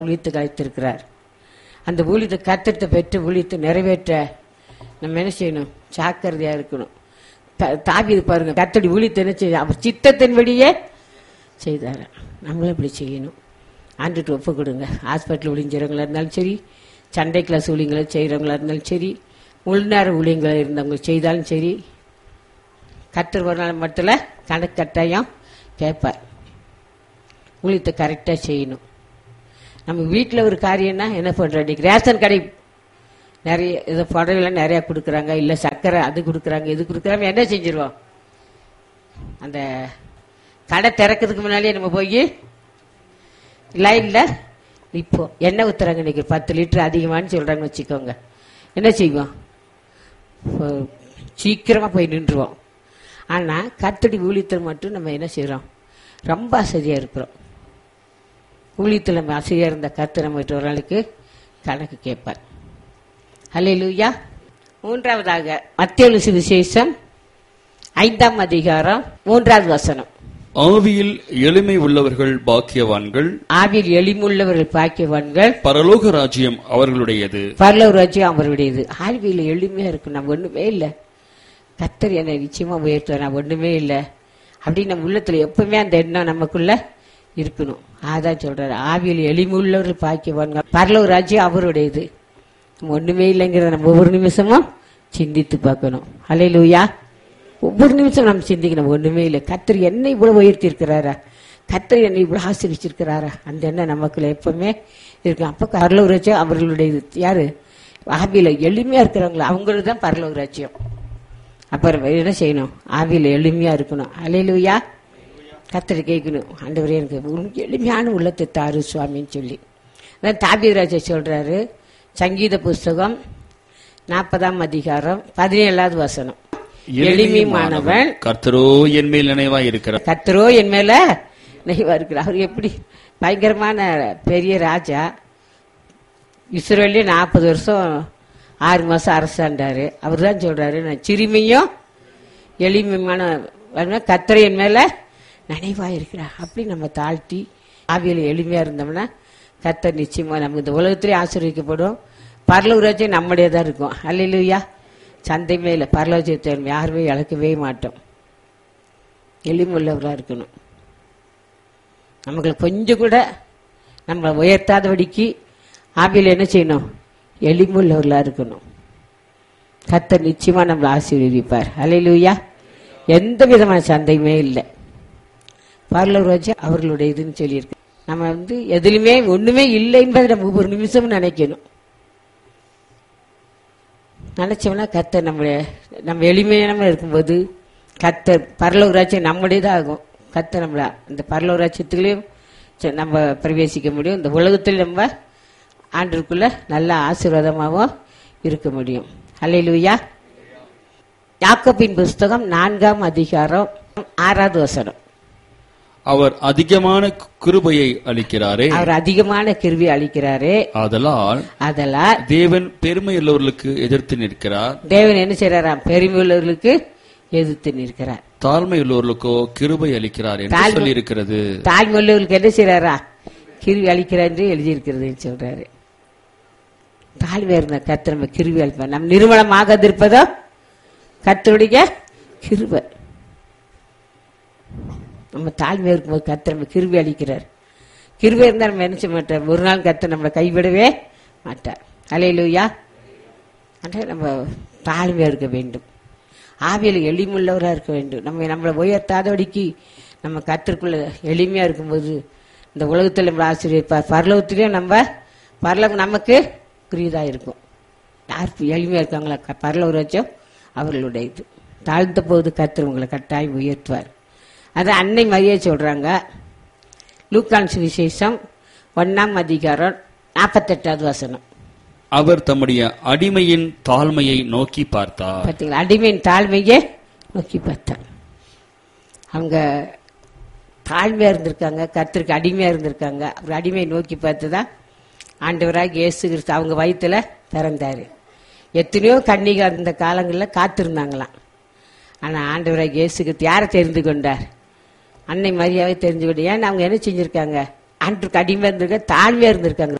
ஊழியத்துக்கு அழைத்திருக்கிறார் அந்த ஊழியத்தை கத்திரத்தை பெற்று ஊழியத்தை நிறைவேற்ற நம்ம என்ன செய்யணும் ஜாக்கிரதையா இருக்கணும் த- தாவீது பாருங்க கத்தடி ஊழியத்தை என்ன செய்ய அவர் சித்தத்தின்படியே செய்தார் நம்மளும் இப்படி செய்யணும் ஆண்டுட்டு ஒப்பு கொடுங்க ஹாஸ்பிட்டல் ஊழியங்கிறவங்களா இருந்தாலும் சரி சண்டை கிளாஸ் ஊழியங்களை செய்கிறவங்களா இருந்தாலும் சரி முழு நேர ஊழியங்களா இருந்தவங்க செய்தாலும் சரி கத்தர் ஒரு நாள் மட்டும் கணக்கு கட்டாயம் கேட்பார் ஊழியத்தை கரெக்டாக செய்யணும் நம்ம வீட்டில் ஒரு காரியம்னா என்ன பண்ணுறோம் இன்னைக்கு ரேஷன் கடை நிறைய இது புடவைலாம் நிறையா கொடுக்குறாங்க இல்லை சர்க்கரை அது கொடுக்குறாங்க இது கொடுக்குறாங்க என்ன செஞ்சிருவோம் அந்த கடை திறக்கிறதுக்கு முன்னாடியே நம்ம போய் லைனில் நிற்போம் எண்ணெய் ஊற்றுறாங்க இன்னைக்கு பத்து லிட்டர் அதிகமானு சொல்கிறாங்கன்னு வச்சுக்கோங்க என்ன செய்வோம் இப்போ சீக்கிரமாக போய் நின்றுவோம் ஆனால் கத்தடி ஊழியத்தில் மட்டும் நம்ம என்ன செய்கிறோம் ரொம்ப அசதியாக இருக்கிறோம் ஊழியத்தில் நம்ம அசதியாக இருந்த கத்து நம்ம ஒரு நாளைக்கு கணக்கு கேட்பார் ஹலே லூயா மூன்றாவதாக மத்திய சுவிசேஷம் ஐந்தாம் அதிகாரம் மூன்றாவது வசனம் ஆவியில் எளிமை உள்ளவர்கள் பாக்கியவான்கள் ஆவியில் எளிமுள்ளவர்கள் பாக்கியவான்கள் பரலோக ராஜ்யம் அவர்களுடையது பரலவர் ராஜ்யம் அவருடையது ஆழ்வியில் எளிமையா இருக்கும் நம்ம ஒண்ணுமே இல்லை கத்தர் என்னை நிச்சயமா உயர்த்துவார் நான் ஒண்ணுமே இல்லை அப்படின்னு நம்ம உள்ளத்துல எப்பவுமே அந்த எண்ணம் நமக்குள்ள இருக்கணும் அதான் சொல்றாரு ஆவியில் எளிமுள்ளவர்கள் பாக்கியவான்கள் பரலவர் ராஜ்யம் அவருடையது நம்ம ஒண்ணுமே இல்லைங்கிறத நம்ம ஒவ்வொரு நிமிஷமும் சிந்தித்து பார்க்கணும் அலையிலூயா ஒவ்வொரு நிமிஷம் நம்ம சிந்திக்கணும் ஒண்ணுமே இல்லை கத்தர் என்னை இவ்வளவு உயர்த்தி இருக்கிறாரா கத்தர் என்னை இவ்வளவு ஆசிரிச்சிருக்கிறாரா அந்த எண்ணம் நமக்குள்ள எப்பவுமே இருக்கு அப்ப பரலோக ராஜ்யம் அவர்களுடைய யாரு ஆவியில எளிமையா இருக்கிறவங்களா அவங்களுக்கு தான் பரலோக ராஜ்யம் அப்புறம் என்ன செய்யணும் ஆவியில எளிமையா இருக்கணும் அலையிலுயா கத்தரை கேட்கணும் ஆண்டவரே எனக்கு உனக்கு எளிமையான உள்ளத்தை தாரு சுவாமின்னு சொல்லி அதான் தாபிராஜா சொல்றாரு சங்கீத புஸ்தகம் நாற்பதாம் அதிகாரம் பதினேழாவது வசனம் எளிமையானவன் கர்த்தரோ என் மேல் நினைவாய் இருக்கிறார் கத்தரோ என் மேல நெய்வா இருக்கிறார் அவர் எப்படி பயங்கரமான பெரிய ராஜா இஸ்ரேலே நாற்பது வருஷம் ஆறு மாசம் அரசாண்டாரு அவர் தான் சொல்றாரு நான் சிறுமியும் எளிமையான கத்தரை என் மேல நினைவா இருக்கிறார் அப்படி நம்ம தாழ்த்தி ஆவியில் எளிமையா இருந்தோம்னா கத்தர் நிச்சயமா நம்ம இந்த உலகத்திலே ஆசீர்வதிக்கப்படும் பரலூராஜ்யம் நம்முடைய தான் இருக்கும் அல்லையா சந்தை மேல பரலோஜத்தை யாருமே இழக்கவே மாட்டோம் எளிமுள்ளவராக இருக்கணும் நமக்கு கொஞ்சம் கூட நம்மளை உயர்த்தாதபடிக்கு ஆவியில் என்ன செய்யணும் எளிமுள்ளவர்களாக இருக்கணும் கத்தர் நிச்சயமா நம்மளை ஆசீர்வதிப்பார் அலையிலூயா எந்த விதமான சந்தையுமே இல்லை பரலோராஜா அவர்களுடைய இதுன்னு சொல்லியிருக்கு நம்ம வந்து எதுலையுமே ஒண்ணுமே இல்லை என்பதை நம்ம ஒவ்வொரு நிமிஷமும் நினைக்கணும் நினைச்சோம்னா கத்தர் நம்முடைய நம்ம எளிமையான இருக்கும்போது கத்தர் பரலோகராட்சியம் நம்முடையதாக ஆகும் கத்தர் நம்மள இந்த பரலோகராட்சியத்துலேயும் நம்ம பிரவேசிக்க முடியும் இந்த உலகத்தில் நம்ம ஆண்டுக்குள்ள நல்ல ஆசீர்வாதமாகவும் இருக்க முடியும் அல்லையிலுயா யாக்கோபின் புஸ்தகம் நான்காம் அதிகாரம் ஆறாவது வசனம் அவர் அதிகமான கிருபையை அளிக்கிறாரே அவர் அதிகமான கிருவி அளிக்கிறாரே ஆதலால் அதெல்லாம் தேவன் பெருமையுள்ளவர்களுக்கு எதிர்த்து நிற்கிறார் தேவன் என்ன செய்யறாராம் பெருமையுள்ளவர்களுக்கு எதிர்த்து நிற்கிறார் தாழ்மையுள்ளவர்களுக்கோ கிருபை அளிக்கிறார் என்று தாழ்மை- சொல்லி இருக்கிறது தாய்மொழிகளுக்கு என்ன செய்யறாரா கிருவி அளிக்கிறார் என்று எழுதியிருக்கிறதுன்னு சொல்றாரு தாழ்மையா இருந்த கர்த்தர் நம்ம கிருவி அளிப்பார் நம் நிறுவனமாக இருப்பதோ கர்த்தருடைய கிருபை நம்ம தாழ்மையா இருக்கும்போது கர்த்தர் நம்ம கிருவி அளிக்கிறார் கிருபை இருந்தா நம்ம என்ன செய்ய மாட்டார் ஒரு நாள் கர்த்தர் நம்மளை கைவிடவே மாட்டார் அலையிலூயா ஆனால் நம்ம தாழ்மையா இருக்க வேண்டும் ஆவியில் எளிமுள்ளவராக இருக்க வேண்டும் நம்ம நம்மளை உயர்த்தாதபடிக்கு நம்ம கத்திற்குள்ள எளிமையா இருக்கும்போது இந்த உலகத்தில் நம்ம ஆசிரியர் பரலோகத்திலையும் நம்ம பரலோகம் நமக்கு புரியுதா இருக்கும் யார் எளிமையா இருக்காங்களா க- பரலோக ராஜ்யம் அவர்களுடைய இது தாழ்ந்த போது கர்த்தர் உங்களை கட்டாயம் உயர்த்துவார் அது அன்னை மரியே சொல்றாங்க லூக்கான் சுவிசேஷம் ஒன்னாம் அதிகாரம் நாற்பத்தெட்டாவது வசனம் அவர் தம்முடைய அடிமையின் தாழ்மையை நோக்கி பார்த்தார் பார்த்தீங்களா அடிமையின் தாழ்மையே நோக்கி பார்த்தாங்க அவங்க தாழ்மையா இருந்திருக்காங்க கர்த்தருக்கு அடிமையா இருந்திருக்காங்க அவர் அடிமையை நோக்கி பார்த்து தான் ஆண்டவராக இயேசு கிறிஸ்து அவங்க வயித்துல பிறந்தாரு எத்தனையோ கன்னிகா இருந்த காலங்களில் காத்திருந்தாங்களாம் ஆனா ஆண்டவராக இயேசு கிறிஸ்து யாரை தெரிந்து கொண்டார் அன்னை மரியாதை தெரிஞ்சு கொண்டு ஏன்னா அவங்க என்ன செஞ்சிருக்காங்க அன்றுக்கு அடிமையா இருந்திருக்க தாழ்மையா இருந்திருக்காங்க